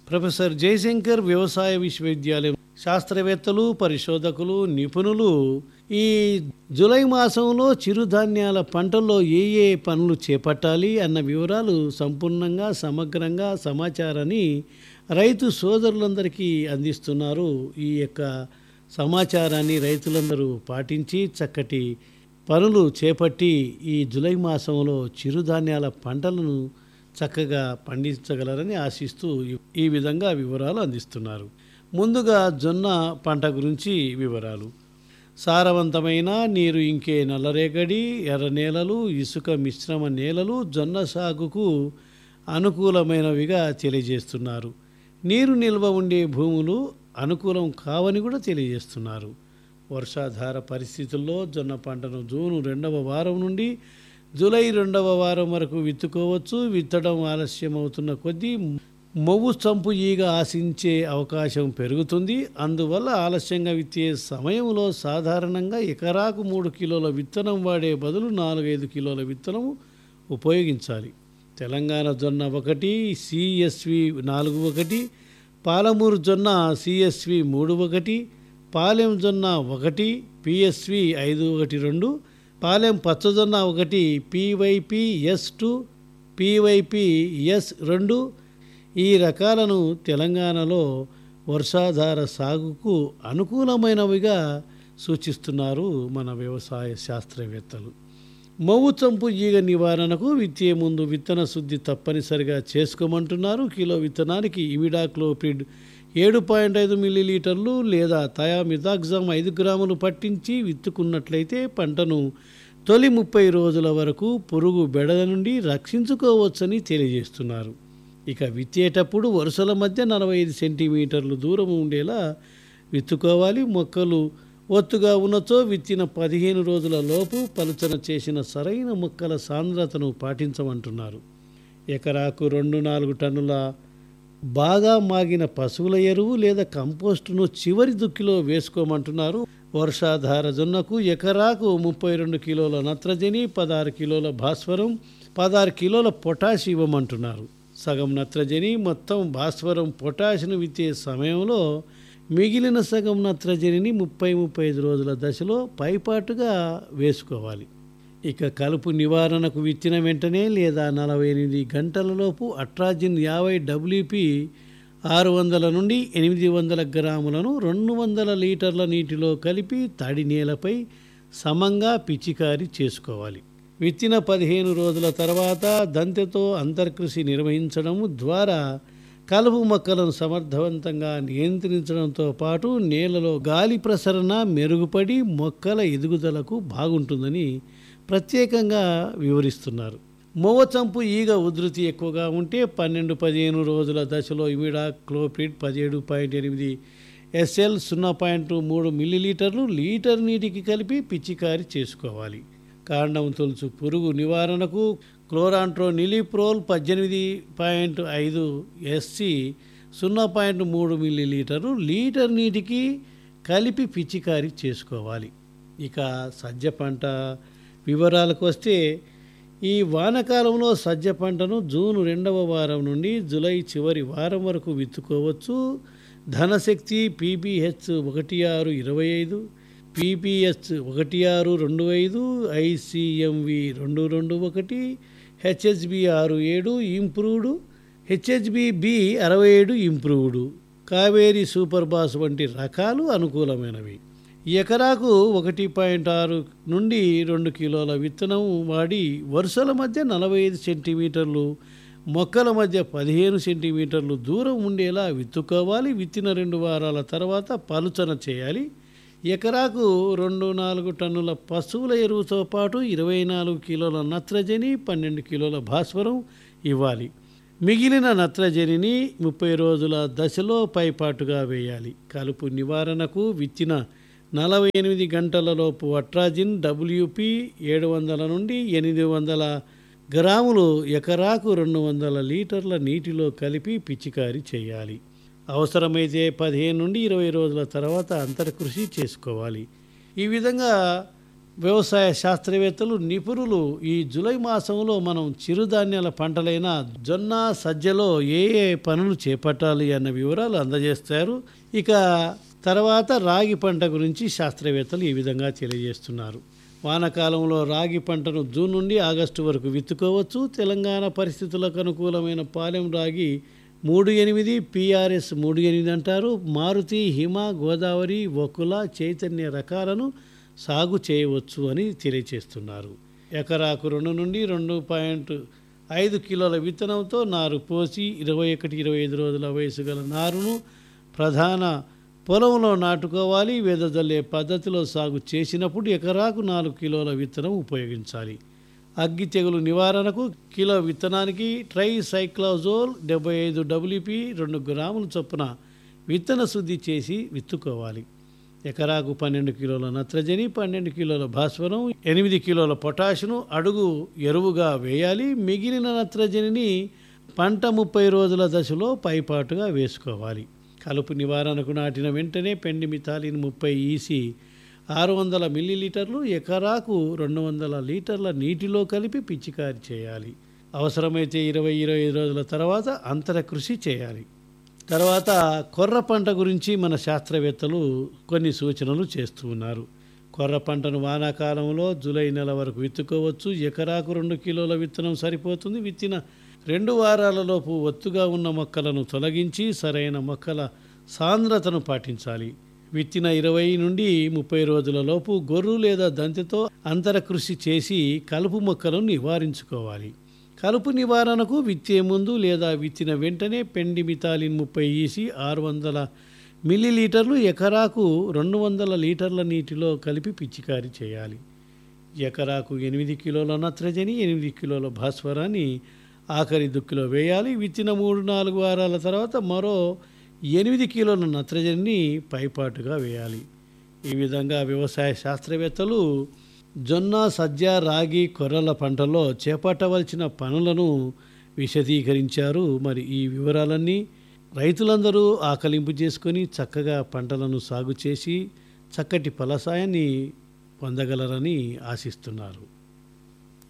professor Jayashankar వ్యవసాయ విశ్వవిద్యాలయం శాస్త్రవేత్తలు పరిశోధకులు నిపుణులు ఈ జూలై మాసంలో చిరుధాన్యాల పంటల్లో ఏ ఏ పనులు చేపట్టాలి అన్న వివరాలు సంపూర్ణంగా సమగ్రంగా సమాచారాన్ని రైతు సోదరులందరికీ అందిస్తున్నారు ఈ యొక్క సమాచారాన్ని రైతులందరూ పాటించి చక్కటి పనులు చేపట్టి ఈ జూలై మాసంలో చిరుధాన్యాల పంటలను చక్కగా పండించగలరని ఆశిస్తూ ఈ- ఈ విధంగా వివరాలు అందిస్తున్నారు ముందుగా జొన్న పంట గురించి వివరాలు సారవంతమైన నీరు ఇంకే నల్లరేగడి ఎర్ర నేలలు ఇసుక మిశ్రమ నేలలు జొన్న సాగుకు అనుకూలమైనవిగా తెలియజేస్తున్నారు నీరు నిల్వ ఉండే భూములు అనుకూలం కావని కూడా తెలియజేస్తున్నారు వర్షాధార పరిస్థితుల్లో జొన్న పంటను జూన్ రెండవ వారం నుండి జూలై రెండవ వారం వరకు విత్తుకోవచ్చు విత్తడం ఆలస్యం అవుతున్న కొద్దీ మొవ్వు చంపు ఈగ ఆశించే అవకాశం పెరుగుతుంది అందువల్ల ఆలస్యంగా విత్తే సమయంలో సాధారణంగా ఎకరాకు మూడు కిలోల విత్తనం వాడే బదులు నాలుగైదు కిలోల విత్తనం ఉపయోగించాలి తెలంగాణ జొన్న ఒకటి సిఎస్వి నాలుగు ఒకటి పాలమూరు జొన్న సిఎస్వి మూడు ఒకటి పాలెం జొన్న ఒకటి పిఎస్వి ఐదు ఒకటి రెండు పాలెం పచ్చజొన్న ఒకటి P Y P S two P Y P S రెండు ఈ రకాలను తెలంగాణలో వర్షాధార సాగుకు అనుకూలమైనవిగా సూచిస్తున్నారు మన వ్యవసాయ శాస్త్రవేత్తలు మొవ్వు చంపు ఈగ నివారణకు విత్తే ముందు విత్తన శుద్ధి తప్పనిసరిగా చేసుకోమంటున్నారు కిలో విత్తనానికి ఇమిడాక్లోపిడ్ ఏడు పాయింట్ ఐదు మిల్లీలీటర్లు లేదా థయామిథాక్జామ్ ఐదు గ్రాములు పట్టించి విత్తుకున్నట్లయితే పంటను తొలి ముప్పై రోజుల వరకు పురుగు బెడద నుండి రక్షించుకోవచ్చని తెలియజేస్తున్నారు ఇక విత్తేటప్పుడు వరుసల మధ్య నలభై ఐదు సెంటీమీటర్లు దూరం ఉండేలా విత్తుకోవాలి మొక్కలు ఒత్తుగా ఉన్నచో విత్తిన పదిహేను రోజుల లోపు పలుచన చేసిన సరైన మొక్కల సాంద్రతను పాటించమంటున్నారు ఎకరాకు రెండు నాలుగు టన్నుల బాగా మాగిన పశువుల ఎరువు లేదా కంపోస్టును చివరి దుక్కిలో వేసుకోమంటున్నారు వర్షాధార జొన్నకు ఎకరాకు ముప్పై రెండు కిలోల నత్రజని పదహారు కిలోల భాస్వరం పదహారు కిలోల పొటాష్ ఇవ్వమంటున్నారు సగం నత్రజని మొత్తం భాస్వరం పొటాష్ను విత్తే సమయంలో మిగిలిన సగం నత్రజనిని ముప్పై ముప్పై ఐదు రోజుల దశలో పైపాటుగా వేసుకోవాలి ఇక కలుపు నివారణకు విత్తిన వెంటనే లేదా నలభై ఎనిమిది గంటలలోపు అట్రాజిన్ యాభై డబ్ల్యూపి ఆరు వందల నుండి ఎనిమిది వందల గ్రాములను రెండు వందల లీటర్ల నీటిలో కలిపి తడి నేలపై సమంగా పిచికారీ చేసుకోవాలి విత్తిన పదిహేను రోజుల తర్వాత దంతెతో అంతర్కృషి నిర్వహించడం ద్వారా కలుపు మొక్కలను సమర్థవంతంగా నియంత్రించడంతో పాటు నేలలో గాలి ప్రసరణ మెరుగుపడి మొక్కల ఎదుగుదలకు బాగుంటుందని ప్రత్యేకంగా వివరిస్తున్నారు మొవ్వచంపు ఈగ ఉధృతి ఎక్కువగా ఉంటే పన్నెండు పదిహేను రోజుల దశలో ఇమిడా క్లోప్రిడ్ పదిహేడు పాయింట్ ఎనిమిది ఎస్ఎల్ సున్నా పాయింట్ మూడు మిల్లీలీటర్లు లీటర్ నీటికి కలిపి పిచికారి చేసుకోవాలి కాండం తొలుచు పురుగు నివారణకు క్లోరాంట్రో నిలిప్రోల్ పద్దెనిమిది పాయింట్ ఐదు ఎస్సి సున్నా పాయింట్ మూడు మిల్లీలీటరు లీటర్ నీటికి కలిపి పిచికారీ చేసుకోవాలి ఇక సజ్జ పంట వివరాలకు వస్తే ఈ వానకాలంలో సజ్జ పంటను జూన్ రెండవ వారం నుండి జూలై చివరి వారం వరకు విత్తుకోవచ్చు ధనశక్తి పీబీహెచ్ ఒకటి ఆరు ఇరవై ఐదు పీపీహెచ్ ఒకటి ఆరు రెండు ఐదు ఐసీఎంవి రెండు రెండు ఒకటి హెచ్హెచ్బి ఆరు ఏడు ఇంప్రూవ్డ్ హెచ్హెచ్బి బి అరవై ఏడు ఇంప్రూవ్డ్ కావేరీ సూపర్ బాస్ వంటి రకాలు అనుకూలమైనవి ఎకరాకు ఒకటి పాయింట్ ఆరు నుండి రెండు కిలోల విత్తనం వాడి వరుసల మధ్య నలభై ఐదు సెంటీమీటర్లు మొక్కల మధ్య పదిహేను సెంటీమీటర్లు దూరం ఉండేలా విత్తుకోవాలి విత్తిన రెండు వారాల తర్వాత పలుచన చేయాలి ఎకరాకు రెండు నాలుగు టన్నుల పశువుల ఎరువుతో పాటు ఇరవై నాలుగు కిలోల నత్రజని పన్నెండు కిలోల భాస్వరం ఇవ్వాలి మిగిలిన నత్రజనిని ముప్పై రోజుల దశలో పైపాటుగా వేయాలి కలుపు నివారణకు విత్తిన నలభై ఎనిమిది గంటలలోపు అట్రాజిన్ డబ్ల్యూపి ఏడు వందల నుండి ఎనిమిది వందల గ్రాములు ఎకరాకు రెండు వందల లీటర్ల నీటిలో కలిపి పిచికారీ చేయాలి అవసరమైతే పదిహేను నుండి ఇరవై రోజుల తర్వాత అంతర్కృషి చేసుకోవాలి ఈ విధంగా వ్యవసాయ శాస్త్రవేత్తలు నిపుణులు ఈ జూలై మాసంలో మనం చిరుధాన్యాల పంటలైన జొన్న సజ్జలో ఏ ఏ పనులు చేపట్టాలి అన్న వివరాలు అందజేస్తారు ఇక తర్వాత రాగి పంట గురించి శాస్త్రవేత్తలు ఈ విధంగా తెలియజేస్తున్నారు వానాకాలంలో రాగి పంటను జూన్ నుండి ఆగస్టు వరకు విత్తుకోవచ్చు తెలంగాణ పరిస్థితులకు అనుకూలమైన పాలెం రాగి మూడు ఎనిమిది పిఆర్ఎస్ మూడు ఎనిమిది అంటారు మారుతి హిమ గోదావరి వకుల చైతన్య రకాలను సాగు చేయవచ్చు అని తెలియచేస్తున్నారు ఎకరాకు రెండు నుండి రెండు పాయింట్ ఐదు కిలోల విత్తనంతో నారు పోసి ఇరవై ఒకటి ఇరవై ఐదు రోజుల వయసు గల నారును ప్రధాన పొలంలో నాటుకోవాలి వెదజల్లే పద్ధతిలో సాగు చేసినప్పుడు ఎకరాకు నాలుగు కిలోల విత్తనం ఉపయోగించాలి అగ్గి తెగులు నివారణకు కిలో విత్తనానికి ట్రై సైక్లోజోల్ డెబ్బై ఐదు డబ్ల్యూపి రెండు గ్రాముల చొప్పున విత్తన శుద్ధి చేసి విత్తుకోవాలి ఎకరాకు పన్నెండు కిలోల నత్రజని పన్నెండు కిలోల భాస్వరం ఎనిమిది కిలోల పొటాషును అడుగు ఎరువుగా వేయాలి మిగిలిన నత్రజనిని పంట ముప్పై రోజుల దశలో పైపాటుగా వేసుకోవాలి కలుపు నివారణకు నాటిన వెంటనే పెండి మిథాలిన్ ముప్పై ఈసి ఆరు వందల మిల్లీలీటర్లు ఎకరాకు రెండు వందల లీటర్ల నీటిలో కలిపి పిచికారి చేయాలి అవసరమైతే ఇరవై ఇరవై ఐదు రోజుల తర్వాత అంతర కృషి చేయాలి తర్వాత కొర్ర పంట గురించి మన శాస్త్రవేత్తలు కొన్ని సూచనలు చేస్తూ ఉన్నారు కొర్ర పంటను వానాకాలంలో జూలై నెల వరకు విత్తుకోవచ్చు ఎకరాకు రెండు కిలోల విత్తనం సరిపోతుంది విత్తిన రెండు వారాలలోపు ఒత్తుగా ఉన్న మొక్కలను తొలగించి సరైన మొక్కల సాంద్రతను పాటించాలి విత్తిన ఇరవై నుండి ముప్పై రోజుల లోపు గొర్రు లేదా దంతితో అంతర కృషి చేసి కలుపు మొక్కలను నివారించుకోవాలి కలుపు నివారణకు విత్తే ముందు లేదా విత్తిన వెంటనే పెండి మితాలిన్ ముప్పై ఈసి ఆరు వందల మిల్లీలీటర్లు ఎకరాకు రెండు వందల లీటర్ల నీటిలో కలిపి పిచికారీ చేయాలి ఎకరాకు ఎనిమిది కిలోల నత్రజని ఎనిమిది కిలోల భాస్వరాన్ని ఆఖరి దుక్కిలో వేయాలి విత్తిన మూడు నాలుగు వారాల తర్వాత మరో ఎనిమిది కిలోల నత్రజనిని పైపాటుగా వేయాలి ఈ విధంగా వ్యవసాయ శాస్త్రవేత్తలు జొన్న సజ్జ రాగి కొర్రల పంటలో చేపట్టవలసిన పనులను విశదీకరించారు మరి ఈ వివరాలన్నీ రైతులందరూ ఆకలింపు చేసుకొని చక్కగా పంటలను సాగు చేసి చక్కటి ఫలసాయాన్ని పొందగలరని ఆశిస్తున్నారు